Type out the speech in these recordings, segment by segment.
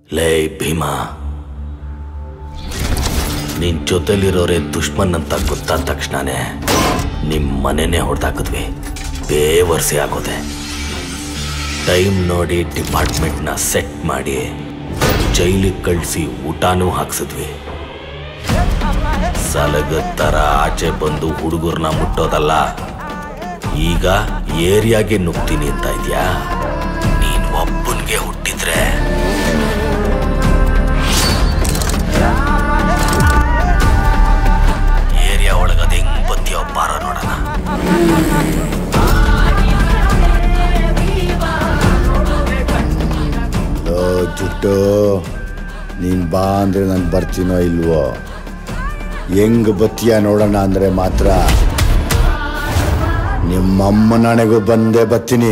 ಲೇ ಭೀಮಾ ನಿನ್ ಜೊತೆಲಿರೋರೆ ದುಶ್ಮನ್ ಅಂತ ಗೊತ್ತಾದ ತಕ್ಷಣನೇ ನಿಮ್ ಮನೆನೇ ಹೊಡೆದಾಕಿದ್ವಿ ಬೇವರ್ಸಿ ಆಗೋದೆ ಟೈಮ್ ನೋಡಿ ಡಿಪಾರ್ಟ್ಮೆಂಟ್ನ ಸೆಟ್ ಮಾಡಿ ಜೈಲಿಗೆ ಕಳಿಸಿ ಊಟನೂ ಹಾಕ್ಸಿದ್ವಿ ಸಲಗದ ಥರ ಆಚೆ ಬಂದು ಹುಡುಗರ್ನ ಮುಟ್ಟೋದಲ್ಲ ಈಗ ಏರಿಯಾಗೆ ನುಗ್ತೀನಿ ಅಂತ ಇದ್ಯಾ ನೀನ್ ಒಬ್ಬನ್ಗೆ ಹುಟ್ಟಿದ್ರೆ ಏರಿಯಾ ಒಳಗದ ಹೆಂಗ್ ಬತ್ತೀಯೋ ಬಾರ ನೋಡೋಣ ಲೋ ಜುಟ್ಟು ನೀನ್ ಬಾ ಅಂದ್ರೆ ನಾನು ಬರ್ತೀನೋ ಇಲ್ವೋ ಹೆಂಗ್ ಬತ್ತೀಯ ನೋಡೋಣ ಅಂದ್ರೆ ಮಾತ್ರ ನಿಮ್ಮಮ್ಮ ನನಗೂ ಬಂದೇ ಬರ್ತೀನಿ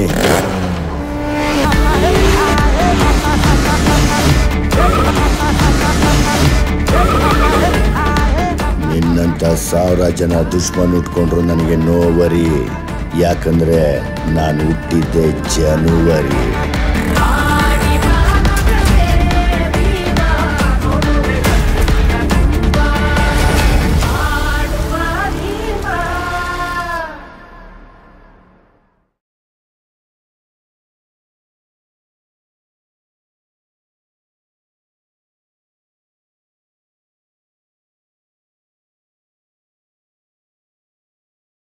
ನಿನ್ನಂತ ಸಾವಿರ ಜನ ದುಶ್ಮನ್ ಉಟ್ಕೊಂಡ್ರು ನನಗೆ ನೋವರಿ ಯಾಕಂದ್ರೆ ನಾನು ಹುಟ್ಟಿದ್ದೆ ಜನವರಿ